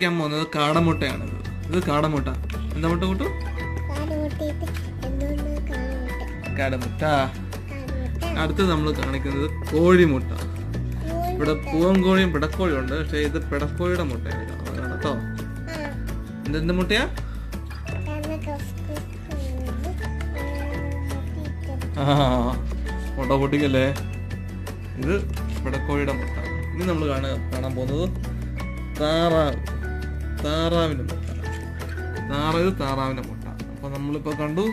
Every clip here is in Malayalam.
കഴിക്കാൻ പോകുന്നത് കാടമുട്ടയാണ് ഇത് ഇത് കാടമുട്ട എന്താ മുട്ട കൂട്ടു കാടുമുട്ടയിട്ട് എന്തുകൊണ്ട് കാടുമുട്ട കാടമുട്ട കാടുമുട്ട അടുത്ത് നമ്മൾ കാണിക്കുന്നത് കോഴിമുട്ട ഇവിടെ പൂവൻ കോഴിയും പിടക്കോഴിയും ഉണ്ട് പക്ഷെ ഇത് പിടക്കോഴിയുടെ മുട്ടയാണ് കാണാൻ കേട്ടോ ആ എന്തെന്ത് മുട്ടയാ കാരണം കഫ് ആ മുട്ട പൊട്ടിക്കല്ലേ ഇത് പിടക്കോഴിയുടെ മുട്ട ഇനി നമ്മൾ കാണാൻ കാണാൻ പോകുന്നത് താറാവ് താറാവിന്റെ മുട്ട താറാവ് താറാവിന്റെ മുട്ട അപ്പൊ നമ്മളിപ്പോ കണ്ടു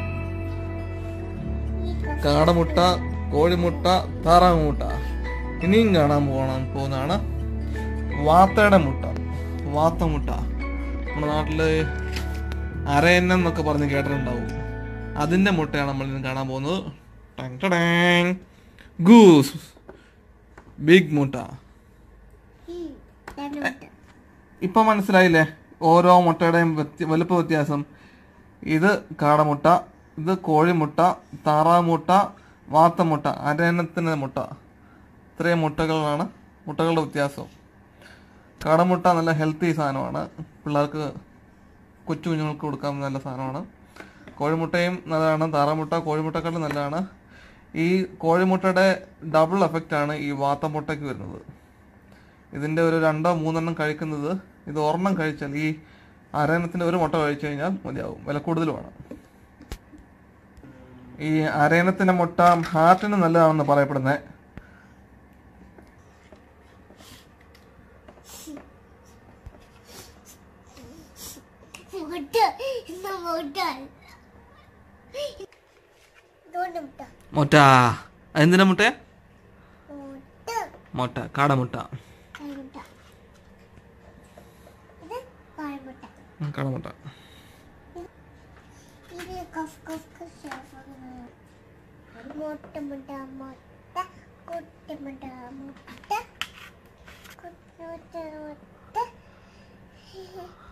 കാടമുട്ട കോഴിമുട്ട താറാവ് മുട്ട ഇനിയും കാണാൻ പോകണം പോകുന്നതാണ് വാത്തയുടെ മുട്ട വാത്തമുട്ട നമ്മുടെ നാട്ടില് അരയന്നം എന്നൊക്കെ പറഞ്ഞ് കേട്ടിട്ടുണ്ടാവും അതിന്റെ മുട്ടയാണ് നമ്മൾ ഇന്ന് കാണാൻ പോകുന്നത് ടങ് ടടേങ്. ഗൂസ് ബിഗ് മുട്ട കാടുമുട്ട ഇപ്പൊ മനസ്സിലായില്ലേ ഓരോ മുട്ടയുടെയും വ്യത്യ- വലുപ്പ വ്യത്യാസം ഇത് കാടമുട്ട ഇത് കോഴിമുട്ട താറാവ് മുട്ട വാത്തമുട്ട അരയന്നത്തിന്റെ മുട്ട ഇത്രയും മുട്ടകളാണ് മുട്ടകളുടെ വ്യത്യാസം കാടമുട്ട നല്ല ഹെൽത്തി സാധനമാണ് പിള്ളേർക്ക് കൊച്ചു കുഞ്ഞുങ്ങൾക്ക് കൊടുക്കാൻ നല്ല സാധനമാണ് കോഴിമുട്ടയും നല്ലതാണ് താറാമുട്ട കോഴിമുട്ടക്കാളും നല്ലതാണ് ഈ കോഴിമുട്ടയുടെ ഡബിൾ എഫക്റ്റ് ആണ് ഈ വാത്തമുട്ടയ്ക്ക് വരുന്നത് ഇതിന്റെ ഒരു രണ്ടോ മൂന്നെണ്ണം കഴിക്കുന്നത് ഇത് ഒരെണ്ണം കഴിച്ചാൽ ഈ അരയണത്തിന്റെ ഒരു മുട്ട കഴിച്ചു കഴിഞ്ഞാൽ മതിയാവും വില കൂടുതലുമാണ് ഈ അരയണത്തിന്റെ മുട്ട ഹാർട്ടിന് നല്ലതാണെന്ന് പറയപ്പെടുന്നത് മുട്ട ഇന്ന് മുട്ട ഇതുകൊണ്ട് മുട്ട മുട്ട എന്തിനാ മുട്ട മുട്ട മുട്ട കാടമുട്ട കാടുമുട്ട ഇത് കാടുമുട്ട ഉം, കാടമുട്ട ഇത് കഫ് കഫ് കഫ് ശേഷം മുട്ട മുട്ട മുട്ട കുട്ട മുട്ട മുട്ട കുട്ട മുട്ട മുട്ട